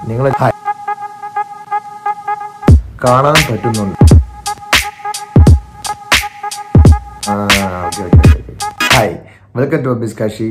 നിങ്ങളെ കാണാൻ പറ്റുന്നുണ്ട് ആ okay okay okay hi welcome to അബിസ് കാശി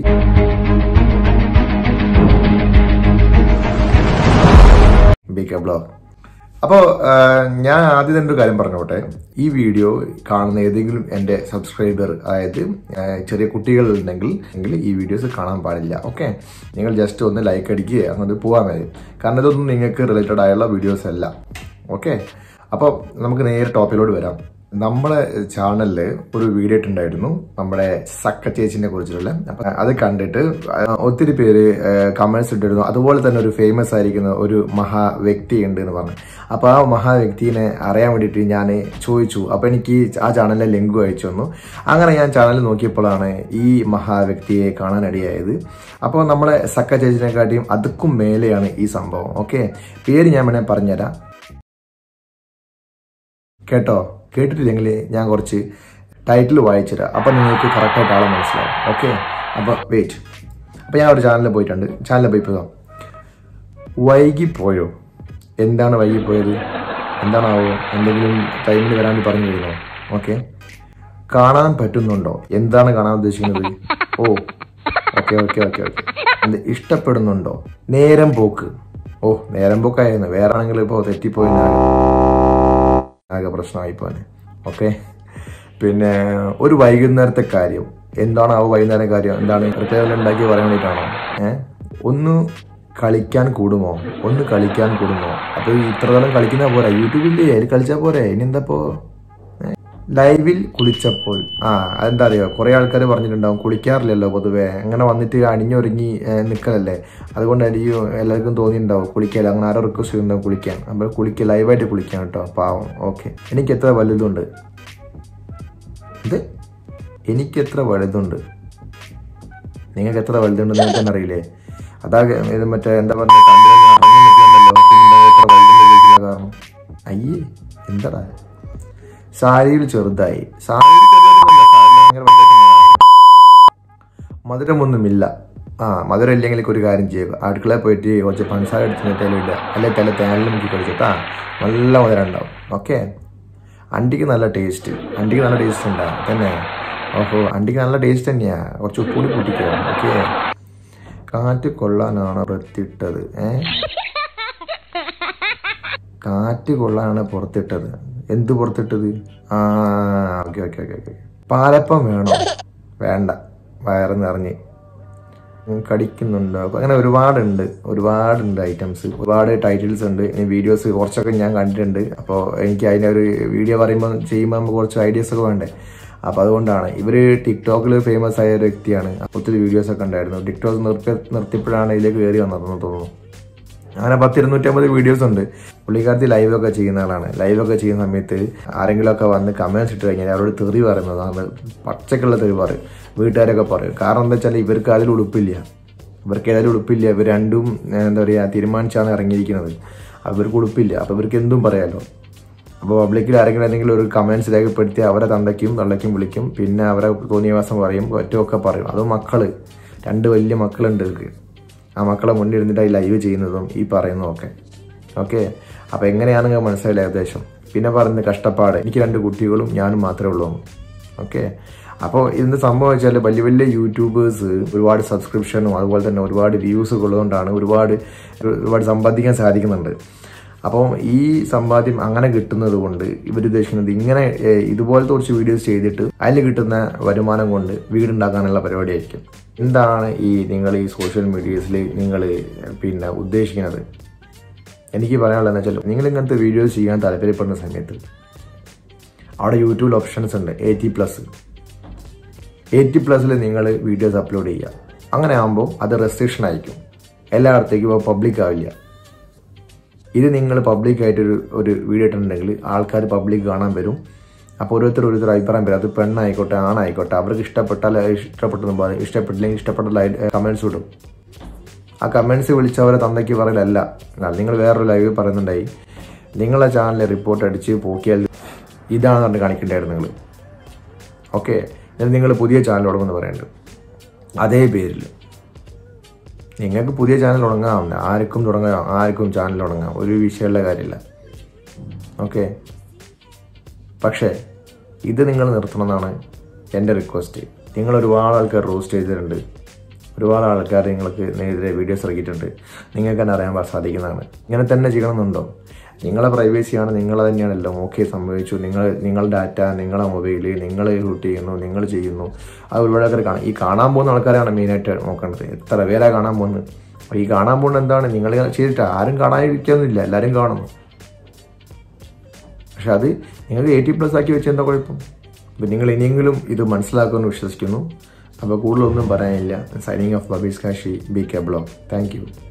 ബിക ബ്ലോഗ് അപ്പോൾ ഞാൻ ആദ്യം തന്നെ ഒരു കാര്യം പറഞ്ഞോട്ടെ ഈ വീഡിയോ കാണുന്ന ഏതെങ്കിലും എൻ്റെ സബ്സ്ക്രൈബർ അതായത് ആ, ചെറിയ കുട്ടികളുണ്ടെങ്കിൽ എങ്കിൽ ഈ വീഡിയോസ് കാണാൻ പാടില്ല ഓക്കെ നിങ്ങൾ ജസ്റ്റ് ഒന്ന് ലൈക്ക് അടിക്കുക അങ്ങോട്ട് പോകാൻ മതി കാരണം ഇതൊന്നും നിങ്ങൾക്ക് റിലേറ്റഡ് ആയുള്ള വീഡിയോസ് അല്ല ഓക്കെ അപ്പോൾ നമുക്ക് നേരെ ടോപ്പിലോട്ട് വരാം നമ്മളെ ചാനലിൽ ഒരു വീഡിയോ ഇട്ടുണ്ടായിരുന്നു നമ്മുടെ സക്ക ചേച്ചിനെ കുറിച്ചുള്ള അപ്പൊ അത് കണ്ടിട്ട് ഒത്തിരി പേര് കമന്റ്സ് ഇട്ടിരുന്നു അതുപോലെ തന്നെ ഒരു ഫേമസ് ആയിരിക്കുന്ന ഒരു മഹാ വ്യക്തി ഉണ്ട് എന്ന് പറഞ്ഞു അപ്പൊ ആ മഹാ വ്യക്തിനെ അറിയാൻ വേണ്ടിയിട്ട് ഞാൻ ചോദിച്ചു അപ്പൊ എനിക്ക് ആ ചാനലിലെ ലിങ്ക് അയച്ചു തന്നു അങ്ങനെ ഞാൻ ചാനൽ നോക്കിയപ്പോഴാണ് ഈ മഹാ വ്യക്തിയെ കാണാനിടയായത് അപ്പോൾ നമ്മളെ സക്ക ചേച്ചിനെക്കാട്ടിയും അതുക്കും മേലെയാണ് ഈ സംഭവം ഓക്കെ പേര് ഞാൻ വേണേൽ പറഞ്ഞുതരാം കേട്ടോ കേട്ടിട്ടില്ലെങ്കിൽ ഞാൻ കുറച്ച് ടൈറ്റിൽ വായിച്ചുതരാം അപ്പം നിങ്ങൾക്ക് കറക്റ്റായിട്ട് ആളെ മനസ്സിലാവും ഓക്കെ അപ്പോൾ വെയിറ്റ് അപ്പോൾ ഞാൻ ഒരു ചാനലിൽ പോയിട്ടുണ്ട് ചാനലിൽ പോയി പോയതോ വൈകിപ്പോയോ എന്താണ് വൈകിപ്പോയത് എന്താണാവോ എന്തെങ്കിലും ടൈമിൽ വരാൻ പറഞ്ഞു വരുന്നോ ഓക്കെ കാണാൻ പറ്റുന്നുണ്ടോ എന്താണ് കാണാൻ ഉദ്ദേശിക്കുന്നത് ഓ ഓക്കെ ഓക്കെ ഓക്കെ ഓക്കെ എന്ത് ഇഷ്ടപ്പെടുന്നുണ്ടോ നേരം പോക്ക് ഓ നേരം പോക്കായിരുന്നു വേറെ ആണെങ്കിൽ ഇപ്പോൾ തെറ്റിപ്പോയി ആകെ പ്രശ്നമായി പോനെ ഓക്കെ പിന്നെ ഒരു വൈകുന്നേരത്തെ കാര്യം എന്താണ് ആ വൈകുന്നേരം കാര്യം എന്താണ് പ്രത്യേകം ഉണ്ടാക്കി പറയാൻ വേണ്ടിയിട്ടാണോ ഏ ഒന്ന് കളിക്കാൻ കൂടുമോ ഒന്ന് കളിക്കാൻ കൂടുമോ അപ്പൊ ഇത്ര കാലം കളിക്കുന്ന പോരാ യൂട്യൂബിൽ അതിൽ കളിച്ചാൽ പോരെ ഇനി എന്താപ്പോ ഏ? ലൈവിൽ കുളിച്ചപ്പോൾ ആ അതെന്താ അറിയോ കുറെ ആൾക്കാർ പറഞ്ഞിട്ടുണ്ടാവും കുളിക്കാറില്ലല്ലോ പൊതുവെ അങ്ങനെ വന്നിട്ട് അണിഞ്ഞൊരുങ്ങി ഏ, നിൽക്കലല്ലേ അതുകൊണ്ടായിരിക്കും എല്ലാവർക്കും തോന്നിയിട്ടുണ്ടാവും കുളിക്കാല്ല അങ്ങനെ ആരോ റിക്വസ്റ്റ് ചെയ്യുന്നുണ്ടാവും കുളിക്കാൻ അപ്പോൾ കുളിക്കുക ലൈവായിട്ട് കുളിക്കാൻ കേട്ടോ പാവം ഓക്കെ എനിക്ക് എത്ര വലുതുണ്ട് ഇത് എനിക്ക് എത്ര വലുതുണ്ട് നിങ്ങൾക്ക് എത്ര വലുതുണ്ട് നിങ്ങൾക്ക് തന്നെ അറിയില്ലേ അതാ ഇത് മറ്റേ എന്താ പറയുക കണ്ടിട്ട് ഇറങ്ങി നിൽക്കുന്നുണ്ടല്ലോ പിന്നെ എത്ര വലുതുണ്ട് ചോദിക്കുന്ന കാരണം അയ്യേ എന്താടാ സാരിയിൽ ചെറുതായി സാരിയിൽ ചെറുതായിട്ടൊന്നുമല്ല, സാരിയിൽ ഭയങ്കര വലുതായിട്ടുള്ളതാണ്. മധുരമൊന്നുമില്ല ആ മധുരം ഇല്ലെങ്കിൽ ഒരു കാര്യം ചെയ്യുക അടുക്കളയിൽ പോയിട്ട് കുറച്ച് പഞ്ചസാര എടുത്ത് നെറ്റയിലിടുക അല്ലെ തല തേനിൽ മുക്കി കഴിച്ചിട്ടാ നല്ല മധുരം ഉണ്ടാവും ഓക്കെ അണ്ടിക്ക് നല്ല ടേസ്റ്റ് അണ്ടിക്ക് നല്ല ടേസ്റ്റ് ഉണ്ടാ തന്നെ ഓഹോ അണ്ടിക്ക് നല്ല ടേസ്റ്റ് തന്നെയാ കുറച്ച് ഉപ്പുകൂടി കൂട്ടിക്കുക ഓക്കെ കാറ്റ് കൊള്ളാനാണ് പുറത്തിട്ടത് ഏ കാറ്റ് കൊള്ളാനാണ് പുറത്തിട്ടത് എന്ത് പുറത്തിട്ടത് ആ ഓക്കെ ഓക്കെ ഓക്കെ ഓക്കെ പാലപ്പം വേണോ വേണ്ട വയറ് നിറഞ്ഞ് ഉം, കടിക്കുന്നുണ്ടോ അപ്പൊ അങ്ങനെ ഒരുപാടുണ്ട് ഒരുപാടുണ്ട് ഐറ്റംസ് ഒരുപാട് ടൈറ്റിൽസ് ഉണ്ട് ഇനി വീഡിയോസ് കുറച്ചൊക്കെ ഞാൻ കണ്ടിട്ടുണ്ട് അപ്പോൾ എനിക്ക് അതിൻ്റെ ഒരു വീഡിയോ പറയുമ്പോൾ ചെയ്യുമ്പോൾ നമുക്ക് കുറച്ച് ഐഡിയാസ് ഒക്കെ വേണ്ടേ അപ്പോൾ അതുകൊണ്ടാണ് ഇവർ ടിക്ടോക്കിൽ ഫേമസ് ആയ ഒരു വ്യക്തിയാണ് ഒത്തിരി വീഡിയോസ് ഒക്കെ ഉണ്ടായിരുന്നു ടിക്ടോക്ക് നിർത്തി നിർത്തിയപ്പോഴാണ് ഇതിലേക്ക് കയറി വന്നതെന്ന് തോന്നുന്നു അങ്ങനെ പത്ത് ഇരുന്നൂറ്റമ്പത് വീഡിയോസ് ഉണ്ട് പുള്ളിക്കാരത്തി ലൈവൊക്കെ ചെയ്യുന്ന ആളാണ് ലൈവൊക്കെ ചെയ്യുന്ന സമയത്ത് ആരെങ്കിലുമൊക്കെ വന്ന് കമൻസ് ഇട്ട് കഴിഞ്ഞാൽ അവരോട് തെറി പറയുന്നതാണ് പച്ചക്കുള്ള തെറി പറയും വീട്ടുകാരൊക്കെ പറയും കാരണം എന്താ വെച്ചാൽ ഇവർക്ക് അതിൽ ഉടുപ്പില്ല ഇവർക്ക് ഏതായാലും ഉടുപ്പില്ല ഇവർ രണ്ടും ഏഹ്, എന്താ പറയുക തീരുമാനിച്ചാണ് ഇറങ്ങിയിരിക്കുന്നത് അപ്പോൾ ഇവർക്ക് ഉടുപ്പില്ല അപ്പോൾ ഇവർക്ക് എന്തും പറയാമല്ലോ അപ്പോൾ പബ്ലിക്കിൽ ആരെങ്കിലും എന്തെങ്കിലും ഒരു കമൻസ് രേഖപ്പെടുത്തി അവരെ തന്തയ്ക്കും തള്ളയ്ക്കും വിളിക്കും പിന്നെ അവരെ തോന്നിയവാസം പറയും ഒറ്റമൊക്കെ പറയും അത് മക്കള് രണ്ട് വലിയ മക്കളുണ്ട് ഇവർക്ക് ആ മക്കളെ മുന്നിൽ ഇരുന്നിട്ട് ഈ ലൈവ് ചെയ്യുന്നതും ഈ പറയുന്നതും ഒക്കെ ഓക്കെ അപ്പോൾ എങ്ങനെയാണെന്ന് മനസ്സിലായില്ല ഏകദേശം പിന്നെ പറയുന്നത് കഷ്ടപ്പാട് എനിക്ക് രണ്ട് കുട്ടികളും ഞാനും മാത്രമേ ഉള്ളൂ ഓക്കെ അപ്പോൾ ഇതിൻ്റെ സംഭവം വെച്ചാൽ വലിയ വലിയ യൂട്യൂബേഴ്സ് ഒരുപാട് സബ്സ്ക്രിപ്ഷനും അതുപോലെ തന്നെ ഒരുപാട് വ്യൂസ് ഉള്ളതുകൊണ്ടാണ് ഒരുപാട് ഒരുപാട് സമ്പാദിക്കാൻ സാധിക്കുന്നുണ്ട് അപ്പം ഈ സമ്പാദ്യം അങ്ങനെ കിട്ടുന്നത് കൊണ്ട് ഇവർ ഉദ്ദേശിക്കുന്നത് ഇങ്ങനെ ഏഹ്, ഇതുപോലത്തെ കുറച്ച് വീഡിയോസ് ചെയ്തിട്ട് അതിൽ കിട്ടുന്ന വരുമാനം കൊണ്ട് വീടുണ്ടാക്കാനുള്ള പരിപാടിയായിരിക്കും എന്താണ് ഈ നിങ്ങൾ ഈ സോഷ്യൽ മീഡിയസിൽ നിങ്ങൾ പിന്നെ ഉദ്ദേശിക്കുന്നത് എനിക്ക് പറയാനുള്ളതെന്ന് വെച്ചാൽ നിങ്ങൾ ഇങ്ങനത്തെ വീഡിയോസ് ചെയ്യാൻ താല്പര്യപ്പെടുന്ന സമയത്ത് അവിടെ യൂട്യൂബിൽ ഓപ്ഷൻസ് ഉണ്ട് എയ്റ്റി പ്ലസ് എയ്റ്റി പ്ലസ്സിൽ നിങ്ങൾ വീഡിയോസ് അപ്ലോഡ് ചെയ്യുക അങ്ങനെ ആകുമ്പോൾ അത് റെസ്ട്രിക്ഷൻ ആയിരിക്കും എല്ലായിടത്തേക്കും ഇപ്പോൾ പബ്ലിക് ആവില്ല ഇത് നിങ്ങൾ പബ്ലിക്കായിട്ടൊരു ഒരു വീഡിയോ ഇട്ടിട്ടുണ്ടെങ്കിൽ ആൾക്കാർ പബ്ലിക് കാണാൻ വരും അപ്പോൾ ഓരോരുത്തർ ഓരോരുത്തർ അഭിപ്രായം വരും അത് പെണ്ണായിക്കോട്ടെ ആണായിക്കോട്ടെ അവർക്ക് ഇഷ്ടപ്പെട്ടാൽ ഇഷ്ടപ്പെട്ടെന്ന് പറയും ഇഷ്ടപ്പെട്ടില്ലെങ്കിൽ ഇഷ്ടപ്പെട്ട കമൻസ് വിടും ആ കമൻസ് വിളിച്ചവരെ തന്തയ്ക്ക് പറയലല്ല എന്നാൽ നിങ്ങൾ വേറൊരു ലൈവ് പറയുന്നുണ്ടായി നിങ്ങളെ ചാനലിൽ റിപ്പോർട്ട് അടിച്ച് പോക്കിയാൽ ഇതാണ് പറഞ്ഞ് കാണിക്കേണ്ടായിരുന്നു നിങ്ങൾ ഓക്കെ എന്നിട്ട് നിങ്ങൾ പുതിയ ചാനൽ തുടങ്ങുമെന്ന് പറയുന്നുണ്ട് അതേ പേരിൽ നിങ്ങൾക്ക് പുതിയ ചാനൽ തുടങ്ങാം ആർക്കും തുടങ്ങാം ആർക്കും ചാനൽ തുടങ്ങാം ഒരു വിഷയമുള്ള കാര്യമില്ല ഓക്കെ പക്ഷേ ഇത് നിങ്ങൾ നിർത്തണം എന്നാണ് എൻ്റെ റിക്വസ്റ്റ് നിങ്ങൾ ഒരുപാട് ആൾക്കാർ റോസ്റ്റ് ചെയ്തിട്ടുണ്ട് ഒരുപാട് ആൾക്കാർ നിങ്ങൾക്ക് നേരെ വീഡിയോസ് ഇറക്കിയിട്ടുണ്ട് നിങ്ങൾക്ക് തന്നെ അറിയാൻ സാധിക്കുന്നതാണ് ഇങ്ങനെ തന്നെ ചെയ്യണമെന്നുണ്ടോ നിങ്ങളെ പ്രൈവസിയാണ് നിങ്ങൾ തന്നെയാണല്ലോ ഓക്കെ സംഭവിച്ചു നിങ്ങൾ നിങ്ങളുടെ ഡാറ്റ നിങ്ങളെ മൊബൈൽ നിങ്ങൾ ഷൂട്ട് ചെയ്യുന്നു നിങ്ങൾ ചെയ്യുന്നു അത് ഒരുപാട് ആൾക്കാർ കാണാം ഈ കാണാൻ പോകുന്ന ആൾക്കാരാണ് മെയിനായിട്ട് നോക്കേണ്ടത് എത്ര പേരാ കാണാൻ പോകുന്നത് അപ്പോൾ ഈ കാണാൻ പോകുന്നത് എന്താണ് നിങ്ങൾ ചെയ്തിട്ട് ആരും കാണാതിരിക്കൊന്നുമില്ല എല്ലാവരും കാണുന്നു പക്ഷെ അത് നിങ്ങൾക്ക് എയ്റ്റി പ്ലസ് ആക്കി വെച്ച് എന്താ കുഴപ്പം അപ്പം നിങ്ങൾ ഇനിയെങ്കിലും ഇത് മനസ്സിലാക്കുമെന്ന് വിശ്വസിക്കുന്നു അപ്പോൾ കൂടുതലൊന്നും പറയാനില്ല സൈനിങ് ഓഫ് ബബീസ് കാഷി B K blog thank U